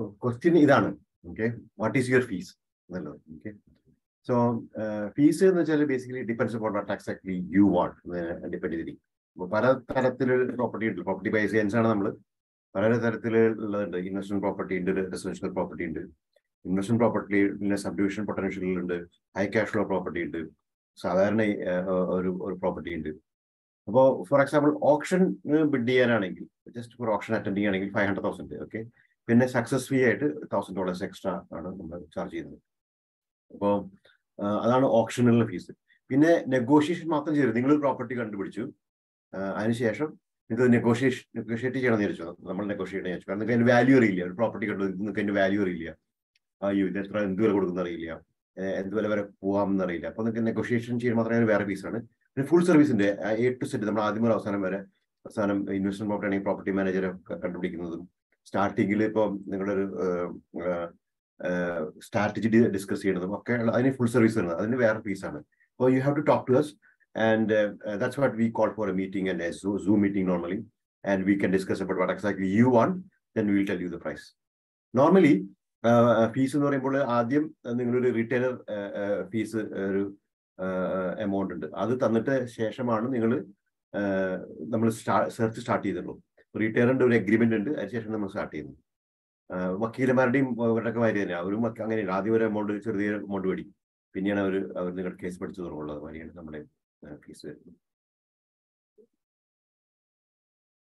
question ഇതാണ് okay what is your fees എന്നുള്ളത് okay so fees എന്ന് വെച്ചാൽ basically depends upon what exactly you want depend ചെയ്തിരിക്കും അപ്പോൾ പല തരത്തിലുള്ള പ്രോപ്പർട്ടി ഉണ്ട് പ്രോപ്പർട്ടി ബൈ സെയിൽസ് ആണ് നമ്മൾ പല തരത്തിലുള്ളതുണ്ട് ഇൻവെസ്റ്റ്മെന്റ് പ്രോപ്പർട്ടി ഉണ്ട് റെസിഡൻഷ്യൽ പ്രോപ്പർട്ടി ഉണ്ട് ഇൻവെസ്റ്റ്മെന്റ് പ്രോപ്പർട്ടി പിന്നെ സബ്ഡിവിഷൻ പൊട്ടൻഷ്യൽ ഉണ്ട് ഹൈ ക്യാഷ് ഫ്ലോ പ്രോപ്പർട്ടി ഉണ്ട് സാധാരണ ഒരു ഒരു പ്രോപ്പർട്ടി ഉണ്ട് അപ്പോൾ ഫോർ എക്സാമ്പിൾ ഓപ്ഷൻ ബിഡ് ചെയ്യാനാണെങ്കിൽ ജസ്റ്റ് ഫോർ ഓപ്ഷൻ അറ്റൻഡ് ചെയ്യുകയാണെങ്കിൽ ഫൈവ് ഹൺഡ്രഡ് തൗസൻഡ് ഓക്കെ പിന്നെ സക്സസ് ഫീ ആയിട്ട് തൗസൻഡ് ഡോളേഴ്സ് എക്സ്ട്രാ ആണ് നമ്മൾ ചാർജ് ചെയ്യുന്നത് അപ്പോൾ അതാണ് ഓപ്ഷനുള്ള ഫീസ് പിന്നെ നെഗോഷിയേഷൻ മാത്രം ചെയ്യരുത് നിങ്ങൾ പ്രോപ്പർട്ടി കണ്ടുപിടിച്ചു അതിനുശേഷം ഇത് നെഗോഷിയേഷൻ നെഗോഷിയേറ്റ് ചെയ്യണം എന്ന് വിചാരിച്ചു നമ്മൾ നെഗോഷിയേറ്റ് ചെയ്യാൻ കാരണം നിങ്ങൾക്ക് അതിന് വാല്യൂ അറിയില്ല ഒരു പ്രോപ്പർട്ടി കണ്ടു നിങ്ങൾക്ക് അതിന്റെ വാല്യൂ അറിയില്ല അയ്യോ ഇത് എത്ര എന്ത് വില കൊടുക്കുന്ന അറിയില്ല എന്ത് വില വരെ പോകാമെന്ന് അറിയില്ല അപ്പൊ നിങ്ങൾക്ക് നെഗോഷിയേഷൻ ചെയ്യാൻ മാത്രമേ വേറെ പീസാണ് പിന്നെ ഫുൾ സർവീസിന്റെ എ ടു സെറ്റ് നമ്മൾ ആദ്യം മുതൽ അവസാനം വരെ അവസാനം ഇൻവെസ്റ്റ്മെന്റ് പ്രോപ്പർട്ടി ആണെങ്കിൽ പ്രോപ്പർട്ടി മാനേജറെ കണ്ടുപിടിക്കുന്നതും സ്റ്റാർട്ടിങ്ങിൽ ഇപ്പം നിങ്ങളുടെ ഒരു സ്ട്രാറ്റജി ഡിസ്കസ് ചെയ്യുന്നതും ഒക്കെ അതിന് ഫുൾ സർവീസ് വരുന്നത് അതിന് വേറെ പീസാണ് അപ്പോൾ you have to talk to us and uh, uh, that's what we call for a meeting and a zoom meeting normally and we can discuss about what exactly you want then we will tell you the price normally fees എന്ന് പറയുമ്പോൾ ആദ്യം നിങ്ങളൊരു retailer fees ഒരു amount ഉണ്ട് അത് തന്നിട്ട് ശേഷമാണ് നിങ്ങൾ നമ്മൾ സെർച്ച് സ്റ്റാർട്ട് ചെയ്തുള്ളൂ റീറ്റെയിലറിന്റെ ഒരു അഗ്രിമെന്റ് ഉണ്ട് അതിനുശേഷം നമ്മൾ സ്റ്റാർട്ട് ചെയ്യുന്നു വക്കീലന്മാരുടെയും ഇവരുടെയൊക്കെ മാതിരി തന്നെ അവരും അങ്ങനെയാണ് ആദ്യം ഒരു എമൗണ്ട് ചെറിയ എമൗണ്ട് മേടിക്കും പിന്നെയാണ് അവർ അവർ നിങ്ങളുടെ കേസ് പഠിച്ചു തുടങ്ങുള്ളത് വഴിയാണ് നമ്മുടെ ഫീസ് വരുന്നത്